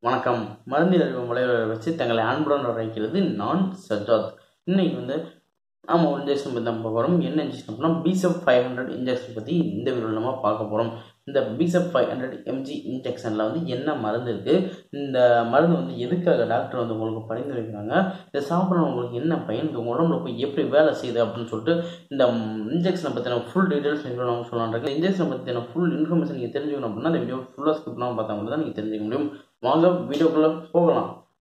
வணக்கம் மருந்தியல் அறிவு முறைகளை வச்சு தங்களை அன்புடன் அழைக்கிறது நான் சஜாத் இன்னைக்கு வந்து நாம் ஒரு இன்ஜெக்ஷன் பற்றி தான் பார்க்க போகிறோம் என்ன இன்ஜெக்ஷன் அப்படின்னா பிசப் ஃபைவ் ஹண்ட்ரட் இன்ஜெக்ஷன் பற்றி இந்த வீடியோவில் நம்ம பார்க்க போகிறோம் இந்த பிசப் ஃபைவ் ஹண்ட்ரட் எம்ஜி இன்ஜெக்ஷனில் வந்து என்ன மருந்து இருக்குது இந்த மருந்து வந்து எதுக்காக டாக்டர் வந்து உங்களுக்கு பரிந்துரைக்கிறாங்க இதை சாப்பிட்ற உங்களுக்கு என்ன பயன் இது உங்கள் உடம்புல போய் எப்படி வேலை செய்யுது அப்படின்னு சொல்லிட்டு இந்த இன்ஜெக்ஷனை பற்றின ஃபுல் டீட்டெயில்ஸ் வீடியோ நம்ம சொல்லலாம்னு இருக்கேன் இன்ஜெக்ஷனை பற்றின ஃபுல் இன்ஃபர்மேஷன் நீங்கள் தெரிஞ்சுக்கணும் அப்படின்னா இந்த வீடியோ ஃபுல்லாக ஸ்கிப் பண்ணாமல் பார்த்தா மட்டும் தான் நீங்கள் தெரிஞ்சுக்க முடியும் வாங்க வீடியோக்குள்ளே போகலாம்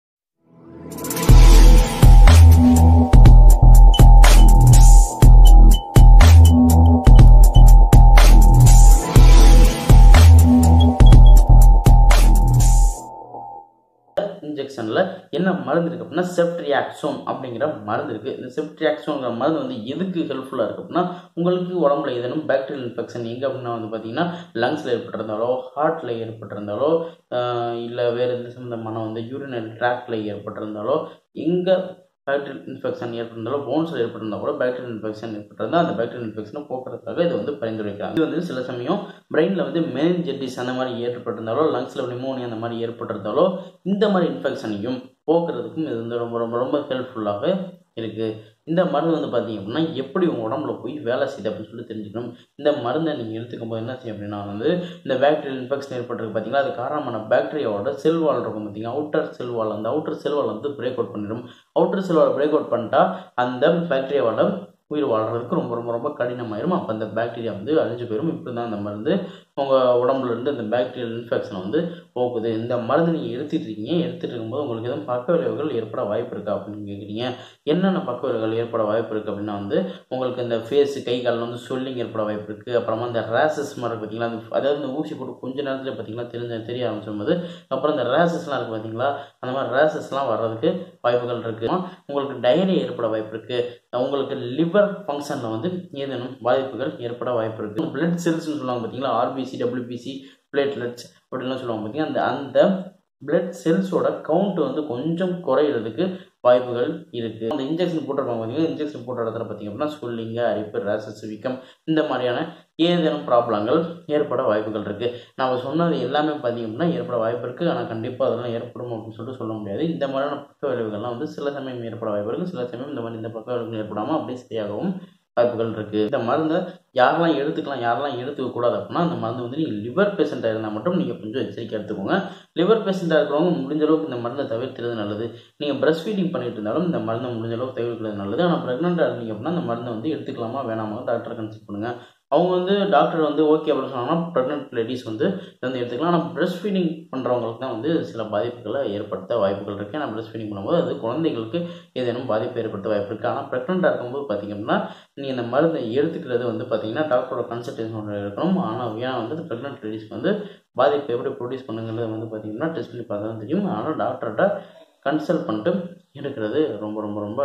இன்ஜெக்ஷனில் என்ன மருந்து இருக்குது அப்படின்னா செப்ட்ரியாக்சோன் அப்படிங்கிற மருந்து இருக்குது இந்த செப்ட்ரியாக்சோங்கிற மருந்து வந்து எதுக்கு ஹெல்ப்ஃபுல்லாக இருக்குது அப்படின்னா உங்களுக்கு உடம்புல ஏதேனும் பாக்டீரியல் இன்ஃபெக்ஷன் எங்கே அப்படின்னா வந்து பார்த்தீங்கன்னா லங்ஸில் ஏற்பட்டிருந்தாலோ ஹார்ட்டில் ஏற்பட்டிருந்தாலோ இல்லை வேறு எந்த சம்மந்தமான வந்து யூரினரி ட்ராக்டில் ஏற்பட்டிருந்தாலோ எங்கே பாக்டீரியல் இன்ஃபெக்ஷன் ஏற்பட்டிருந்தாலோ போன்ஸில் ஏற்பட்டிருந்தா கூட பாக்டீரியல் இன்ஃபெக்ஷன் ஏற்பட்டிருந்தால் அந்த பாக்டீரியல் இன்ஃபெக்ஷனை போக்குறதுக்காக இது வந்து பரிந்துரைக்கிறாங்க இது வந்து சில சமயம் பிரெயினில் வந்து மெனின்ஜெட்டிஸ் அந்த மாதிரி ஏற்பட்டிருந்தாலோ லங்ஸில் நிமோனியா அந்த மாதிரி ஏற்பட்டிருந்தாலோ இந்த மாதிரி இன்ஃபெக்ஷனையும் போக்குறதுக்கும் இது வந்து ரொம்ப ரொம்ப ரொம்ப ஹெல்ப்ஃபுல்லாக இருக்குது இந்த மருந்து வந்து பார்த்தீங்க அப்படின்னா எப்படி உங்கள் உடம்புல போய் வேலை செய்யுது அப்படின்னு சொல்லி தெரிஞ்சுக்கணும் இந்த மருந்தை நீங்கள் எடுத்துக்கும் போது என்ன செய்யும் அப்படின்னா வந்து இந்த பாக்டீரியல் இன்ஃபெக்ஷன் ஏற்பட்டிருக்கு பார்த்தீங்களா அது காரணமான பாக்டீரியாவோட செல் வால் இருக்கும் பார்த்தீங்கன்னா அவுட்டர் செல் வால் அந்த அவுட்டர் செல் வால் வந்து பிரேக் அவுட் பண்ணிடும் outer cell wall break out பண்ணிட்டா அந்த பாக்டீரியாவோட உயிர் வாழ்கிறதுக்கு ரொம்ப ரொம்ப ரொம்ப கடினமாயிரும் அப்போ அந்த பாக்டீரியா வந்து அழிஞ்சு போயிடும் இப்படி தான் அந்த மருந்து உங்கள் உடம்புல இருந்து அந்த பாக்டீரியல் இன்ஃபெக்ஷனை வந்து போகுது இந்த மருந்து நீங்கள் எடுத்துகிட்டு இருக்கீங்க எடுத்துகிட்டு இருக்கும்போது உங்களுக்கு எதுவும் பக்க விளைவுகள் ஏற்பட வாய்ப்பு இருக்கா அப்படின்னு கேட்குறீங்க என்னென்ன பக்க விளைவுகள் ஏற்பட வாய்ப்பு இருக்குது அப்படின்னா வந்து உங்களுக்கு இந்த ஃபேஸு கை காலில் வந்து சொல்லிங் ஏற்பட வாய்ப்பு இருக்குது அப்புறமா இந்த ரேசஸ் மாதிரி பார்த்தீங்களா அந்த அதாவது இந்த ஊசி போட்டு கொஞ்ச நேரத்தில் பார்த்தீங்கன்னா தெரிஞ்ச தெரிய ஆரம்பிச்சும் போது அப்புறம் இந்த ரேசஸ்லாம் இருக்குது பார்த்தீங்களா அந்த மாதிரி ரேசஸ்லாம் வர்றதுக்கு வாய்ப்புகள் இருக்குது உங்களுக்கு டயரி ஏற்பட வாய்ப்பு இருக்குது உங்களுக்கு லிவர் ஃபங்க்ஷனில் வந்து ஏதேனும் பாதிப்புகள் ஏற்பட வாய்ப்பு இருக்குது பிளட் செல்ஸ்னு சொல்லுவாங்க பார்த்தீங்களா ஆர்பிசி டபிள்யூபிசி பிளேட்லெட்ஸ் அப்படின்லாம் சொல்லுவாங்க பார்த்தீங்கன்னா அந்த அந்த பிளட் செல்ஸோட கவுண்ட் வந்து கொஞ்சம் குறையிறதுக்கு வாய்ப்புகள் இருக்குது அந்த இன்ஜெக்ஷன் போட்டிருப்பாங்க பார்த்தீங்கன்னா இன்ஜெக்ஷன் போட்ட இடத்துல பார்த்தீங்க அப்படின்னா சொல்லிங்க அரிப்பு ரேசஸ் வீக்கம் இந்த மாதிரியான ஏதேனும் ப்ராப்ளங்கள் ஏற்பட வாய்ப்புகள் இருக்குது நம்ம சொன்னது எல்லாமே பார்த்தீங்க அப்படின்னா ஏற்பட வாய்ப்பு இருக்குது ஆனால் கண்டிப்பாக அதெல்லாம் ஏற்படும் அப்படின்னு சொல்லிட்டு சொல்ல முடியாது இந்த மாதிரியான பக்க விளைவுகள்லாம் வந்து சில சமயம் ஏற்பட வாய்ப்பு இருக்குது சில சமயம் இந்த மாதிரி இந்த பக்க விளைவுகள் ஏற்படாமல் அப்படியே சரியாகவும் வாய்ப்புகள் இருக்குது இந்த மருந்தை யாரெல்லாம் எடுத்துக்கலாம் யாரெல்லாம் எடுத்துக்க கூடாது அப்படின்னா அந்த மருந்து வந்து நீங்கள் லிவர் பேஷண்ட்டாக இருந்தால் மட்டும் நீங்கள் கொஞ்சம் எச்சரிக்கை எடுத்துக்கோங்க லிவர் பேஷண்ட்டாக இருக்கிறவங்க முடிஞ்ச அளவுக்கு இந்த மருந்தை தவிர்க்கிறது நல்லது நீங்கள் பிரஸ்ட் ஃபீடிங் பண்ணிட்டு இருந்தாலும் இந்த மருந்தை முடிஞ்ச அளவுக்கு தவிர்க்கிறது நல்லது ஆனால் ப்ரெக்னெண்ட்டாக இருந்தீங்க அப்படின்னா அந்த மருந்தை வந்து எடுத்துக்கலாமா வேணாமா டாக்டரை கன்சல்ட் பண்ணுங்கள் அவங்க வந்து டாக்டர் வந்து ஓகே அப்படின்னு சொன்னாங்கன்னா ப்ரெக்னென்ட் லேடிஸ் வந்து இதை வந்து எடுத்துக்கலாம் ஆனால் பிரஸ்ட் ஃபீடிங் பண்ணுறவங்களுக்கு தான் வந்து சில பாதிப்புகளை ஏற்படுத்த வாய்ப்புகள் இருக்குது ஆனால் பிரஸ்ட் ஃபீடிங் பண்ணும்போது அது குழந்தைகளுக்கு ஏதேனும் பாதிப்பு ஏற்படுத்த வாய்ப்பு இருக்குது ஆனால் ப்ரெக்னெண்ட்டாக இருக்கும்போது பார்த்திங்க அப்படின்னா நீங்கள் இந்த மருந்தை எடுத்துக்கிறது வந்து பார்த்திங்கன்னா டாக்டரோட கன்சல்டேஷன் இருக்கணும் ஆனால் ஏன்னா வந்து ப்ரெக்னென்ட் லேடிஸ்க்கு வந்து பாதிப்பு எப்படி ப்ரொடியூஸ் பண்ணுங்கிறது வந்து பார்த்திங்கன்னா டெஸ்ட் பண்ணி பார்த்தா தான் தெரியும் ஆனால் டாக்டர்கிட்ட கன்சல்ட் பண்ணிட்டு எடுக்கிறது ரொம்ப ரொம்ப ரொம்ப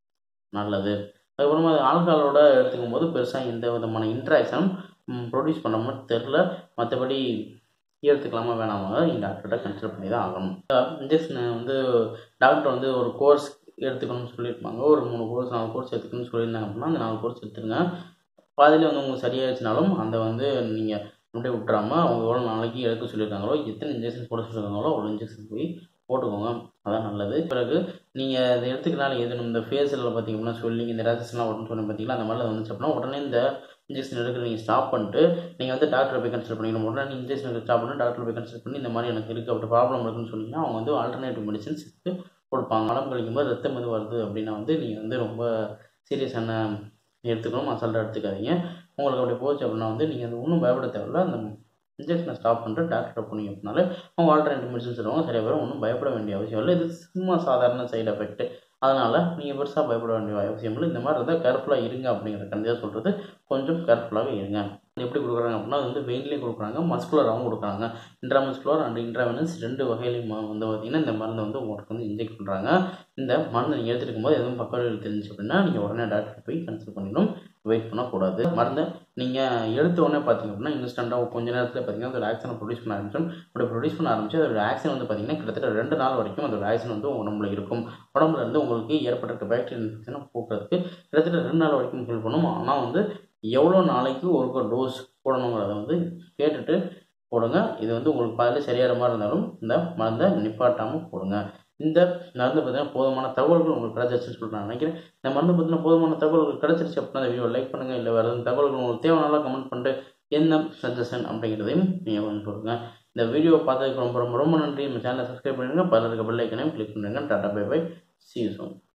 நல்லது அதுக்கப்புறமா ஆல்கஹாலோட எடுத்துக்கும் போது பெருசாக எந்த விதமான இன்ட்ராக்ஷனும் ப்ரொடியூஸ் பண்ண மாதிரி தெரில மற்றபடி எடுத்துக்கலாமா வேணாமா நீங்கள் டாக்டர்கிட்ட கன்சல்ட் பண்ணி தான் ஆகணும் இன்ஜெக்ஷன் வந்து டாக்டர் வந்து ஒரு கோர்ஸ் எடுத்துக்கணும்னு சொல்லியிருப்பாங்க ஒரு மூணு கோர்ஸ் நாலு கோர்ஸ் எடுத்துக்கணும்னு சொல்லியிருந்தாங்க அப்படின்னா அந்த நாலு கோர்ஸ் எடுத்துருங்க பாதியில் வந்து உங்களுக்கு சரியாயிடுச்சுனாலும் அந்த வந்து நீங்கள் அப்படியே விட்டுறாமல் அவங்க எவ்வளோ நாளைக்கு எடுக்க சொல்லியிருக்காங்களோ எத்தனை இன்ஜெக்ஷன் போட சொல்லியிருக்காங்களோ அவ்வளோ இன்ஜெக்ஷன் போய் போட்டுக்கோங்க அதான் நல்லது பிறகு நீங்கள் இதை எடுத்துக்கனால எதுவும் இந்த ஃபேஸில் பார்த்தீங்கன்னா சொல்லி இந்த ரேசஸ்லாம் வரும்னு சொன்ன பார்த்தீங்களா அந்த மாதிரிலாம் வந்துச்சு அப்படின்னா உடனே இந்த இன்ஜெக்ஷன் எடுக்கிற நீங்கள் ஸ்டாப் பண்ணிட்டு நீங்கள் வந்து டாக்டரை போய் கன்சல்ட் பண்ணிக்கணும் உடனே நீங்கள் இன்ஜெக்ஷன் ஸ்டாப் பண்ணி டாக்டர் போய் கன்சல்ட் பண்ணி இந்த மாதிரி எனக்கு இருக்குது அப்படி ப்ராப்ளம் இருக்குன்னு சொன்னீங்கன்னா அவங்க வந்து ஆல்டர்னேட்டிவ் மெடிசன்ஸ் கொடுப்பாங்க உடம்பு கழிக்கும் போது ரத்தம் எது வருது அப்படின்னா வந்து நீங்கள் வந்து ரொம்ப சீரியஸான எடுத்துக்கணும் அசால்ட்டாக எடுத்துக்காதீங்க உங்களுக்கு அப்படி போச்சு அப்படின்னா வந்து நீங்கள் அது ஒன்றும் பயப்பட தேவையில்ல அந்த இன்ஜெக்ஷனை ஸ்டாப் பண்ணிட்டு டாக்டர் போனீங்க அப்படின்னாலே அவங்க ஆல்டர்னேட்டிவ் மெடிசன் சொல்லுவாங்க சரியாக வரும் ஒன்றும் பயப்பட வேண்டிய அவசியம் இல்லை இது சும்மா சாதாரண சைடு எஃபெக்ட் அதனால் நீங்கள் பெருசாக பயப்பட வேண்டிய அவசியம் இல்லை இந்த மாதிரி இருந்தால் கேர்ஃபுல்லாக இருங்க அப்படிங்கிற கண்டிப்பாக சொல்கிறது கொஞ்சம் கேர்ஃபுல்லாக இருங்க எப்படி கொடுக்குறாங்க அப்படின்னா அது வந்து வெயின்லேயும் கொடுக்குறாங்க மஸ்குலராகவும் கொடுக்குறாங்க இன்ட்ராமஸ்குலர் அண்ட் இன்ட்ராவெனஸ் ரெண்டு வகையிலையும் வந்து பார்த்திங்கன்னா இந்த மருந்தை வந்து உங்களுக்கு வந்து இன்ஜெக்ட் பண்ணுறாங்க இந்த மருந்து நீங்கள் எடுத்துகிட்டு இருக்கும்போது எதுவும் பக்கம் தெரிஞ்சு அப்படின்னா நீங்கள் உடனே டாக்டர் போய் கன்சல்ட் பண்ணிடணும் வெயிட் பண்ணக்கூடாது மருந்தை நீங்கள் எடுத்த உடனே பார்த்தீங்க அப்படின்னா இன்ஸ்டண்ட்டாக கொஞ்ச நேரத்தில் பார்த்தீங்கன்னா அதோட ஆக்ஷனை ப்ரொடியூஸ் பண்ண ஆரம்பிச்சோம் அப்படி ப்ரொடியூஸ் பண்ண ஆரம்பிச்சு அதோட ஆக்ஷன் வந்து பார்த்தீங்கன்னா கிட்டத்தட்ட ரெண்டு நாள் வரைக்கும் அதோட ஆக்ஷன் வந்து உடம்புல இருக்கும் உடம்புல இருந்து உங்களுக்கு ஏற்பட்டிருக்க பாக்டீரியல் இன்ஃபெக்ஷனை போக்குறதுக்கு கிட்டத்தட்ட ரெண்டு நாள் வரைக்கும் ஹெல்ப் பண்ணும் ஆனால் வந்து எவ்வளோ நாளைக்கு ஒரு டோஸ் போடணுங்கிறத வந்து கேட்டுட்டு போடுங்க இது வந்து உங்களுக்கு பாதியில் சரியான மாதிரி இருந்தாலும் இந்த மருந்தை நிப்பாட்டாமல் போடுங்க இந்த மருந்து பார்த்தீங்கன்னா போதுமான தகவல்கள் உங்களுக்கு கிடைச்சிருச்சுன்னு சொல்லிட்டு நான் நினைக்கிறேன் இந்த மருந்து பார்த்தீங்கன்னா போதுமான தகவல்கள் கிடைச்சிருச்சு அப்படின்னா இந்த வீடியோ லைக் பண்ணுங்கள் இல்லை வேறு எதுவும் தகவல்கள் உங்களுக்கு தேவைனாலும் கமெண்ட் பண்ணிட்டு என்ன சஜஷன் அப்படிங்கிறதையும் நீங்கள் கொஞ்சம் சொல்லுங்கள் இந்த வீடியோ பார்த்ததுக்கு ரொம்ப ரொம்ப ரொம்ப நன்றி நம்ம சேனலை சப்ஸ்கிரைப் பண்ணுங்கள் பல இருக்க பெல் ஐக்கனையும் கிளிக் பண்ணுங்கள் tata bye bye see you zone